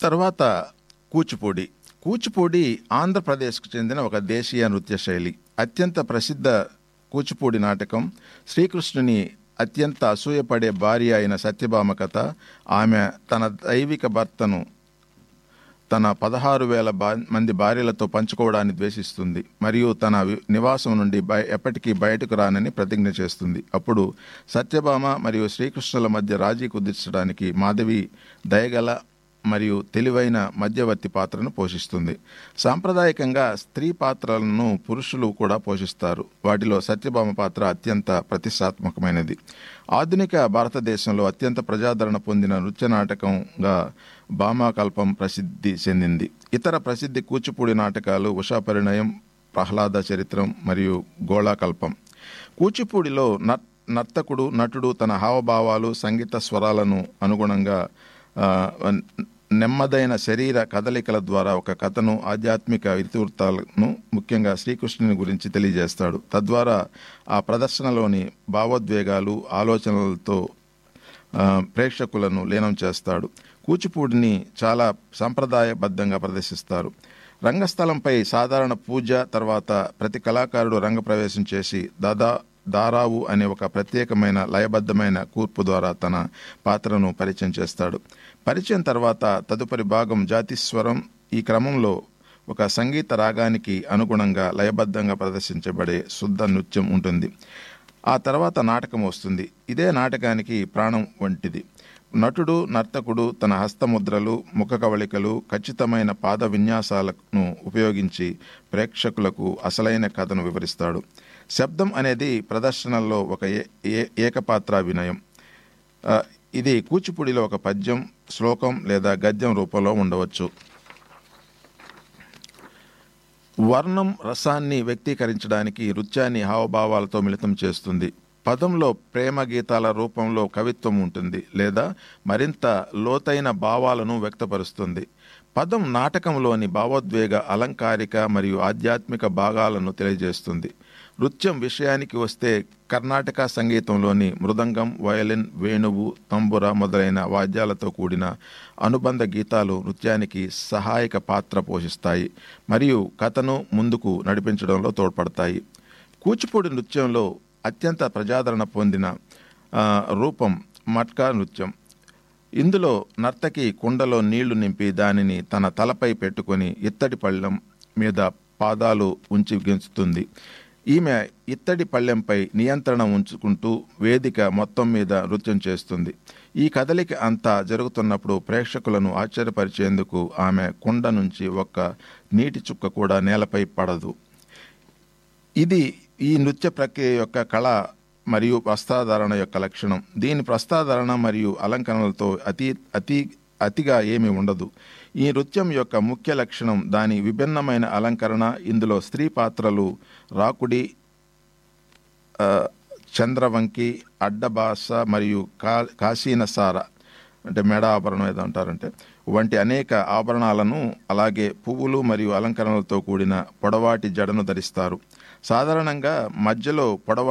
తర్వాత కూచిపూడి కూచిపూడి ఆంధ్రప్రదేశ్కు చెందిన ఒక దేశీయ నృత్య శైలి అత్యంత ప్రసిద్ధ కూచిపూడి నాటకం శ్రీకృష్ణుని అత్యంత అసూయపడే భార్య అయిన సత్యభామ కథ ఆమె తన దైవిక భర్తను తన పదహారు వేల బా మంది భార్యలతో పంచుకోవడాన్ని ద్వేషిస్తుంది మరియు తన వి- నివాసం నుండి బయ ఎప్పటికీ బయటకు రానని ప్రతిజ్ఞ చేస్తుంది అప్పుడు సత్యభామ మరియు శ్రీకృష్ణుల మధ్య రాజీ కుదిర్చడానికి మాధవి దయగల మరియు తెలివైన మధ్యవర్తి పాత్రను పోషిస్తుంది సాంప్రదాయకంగా స్త్రీ పాత్రలను పురుషులు కూడా పోషిస్తారు వాటిలో సత్యభామ పాత్ర అత్యంత ప్రతిష్టాత్మకమైనది ఆధునిక భారతదేశంలో అత్యంత ప్రజాదరణ పొందిన నృత్య నాటకంగా భామాకల్పం ప్రసిద్ధి చెందింది ఇతర ప్రసిద్ధి కూచిపూడి నాటకాలు ఉషా పరిణయం ప్రహ్లాద చరిత్రం మరియు గోళాకల్పం కూచిపూడిలో నర్ నర్తకుడు నటుడు తన హావభావాలు సంగీత స్వరాలను అనుగుణంగా ఆ, నెమ్మదైన శరీర కదలికల ద్వారా ఒక కథను ఆధ్యాత్మిక ఇతివృత్తాలను ముఖ్యంగా శ్రీకృష్ణుని గురించి తెలియజేస్తాడు తద్వారా ఆ ప్రదర్శనలోని భావోద్వేగాలు ఆలోచనలతో ఆ, ప్రేక్షకులను లీనం చేస్తాడు కూచిపూడిని చాలా సంప్రదాయబద్ధంగా ప్రదర్శిస్తారు రంగస్థలంపై సాధారణ పూజ తర్వాత ప్రతి కళాకారుడు రంగప్రవేశం చేసి దాదా దారావు అనే ఒక ప్రత్యేకమైన లయబద్ధమైన కూర్పు ద్వారా తన పాత్రను పరిచయం చేస్తాడు పరిచయం తర్వాత తదుపరి భాగం జాతిస్వరం ఈ క్రమంలో ఒక సంగీత రాగానికి అనుగుణంగా లయబద్ధంగా ప్రదర్శించబడే శుద్ధ నృత్యం ఉంటుంది ఆ తర్వాత నాటకం వస్తుంది ఇదే నాటకానికి ప్రాణం వంటిది నటుడు నర్తకుడు తన హస్తముద్రలు ముఖ కవళికలు ఖచ్చితమైన పాద విన్యాసాలను ఉపయోగించి ప్రేక్షకులకు అసలైన కథను వివరిస్తాడు శబ్దం అనేది ప్రదర్శనల్లో ఒక ఏ- ఏ- ఏకపాత్రాభినయం ఆ, ఇది కూచిపూడిలో ఒక పద్యం శ్లోకం లేదా గద్యం రూపంలో ఉండవచ్చు వర్ణం రసాన్ని వ్యక్తీకరించడానికి నృత్యాన్ని హావభావాలతో మిళితం చేస్తుంది పదంలో ప్రేమ గీతాల రూపంలో కవిత్వం ఉంటుంది లేదా మరింత లోతైన భావాలను వ్యక్తపరుస్తుంది పదం నాటకంలోని భావోద్వేగ అలంకారిక మరియు ఆధ్యాత్మిక భాగాలను తెలియజేస్తుంది నృత్యం విషయానికి వస్తే కర్ణాటక సంగీతంలోని మృదంగం వయలిన్ వేణువు తంబుర మొదలైన వాద్యాలతో కూడిన అనుబంధ గీతాలు నృత్యానికి సహాయక పాత్ర పోషిస్తాయి మరియు కథను ముందుకు నడిపించడంలో తోడ్పడతాయి కూచిపూడి నృత్యంలో అత్యంత ప్రజాదరణ పొందిన ఆ, రూపం మట్కా నృత్యం ఇందులో నర్తకి కుండలో నీళ్లు నింపి దానిని తన తలపై పెట్టుకొని ఇత్తడి పళ్ళెం మీద పాదాలు ఉంచి గెంచుతుంది ఈమె ఇత్తడి పళ్ళెంపై నియంత్రణ ఉంచుకుంటూ వేదిక మొత్తం మీద నృత్యం చేస్తుంది ఈ కదలిక అంతా జరుగుతున్నప్పుడు ప్రేక్షకులను ఆశ్చర్యపరిచేందుకు ఆమె కుండ నుంచి ఒక్క నీటి చుక్క కూడా నేలపై పడదు ఇది ఈ నృత్య ప్రక్రియ యొక్క కళ మరియు వస్త్రధారణ యొక్క లక్షణం దీని వస్త్రధారణ మరియు అలంకరణలతో అతి అతి అతిగా ఏమీ ఉండదు ఈ నృత్యం యొక్క ముఖ్య లక్షణం దాని విభిన్నమైన అలంకరణ ఇందులో స్త్రీ పాత్రలు రాకుడి ఆ, చంద్రవంకి అడ్డబాస మరియు కా కాశీనసార అంటే మెడ ఆభరణం ఏదో అంటారంటే వంటి అనేక ఆభరణాలను అలాగే పువ్వులు మరియు అలంకరణలతో కూడిన పొడవాటి జడను ధరిస్తారు సాధారణంగా మధ్యలో పొడవ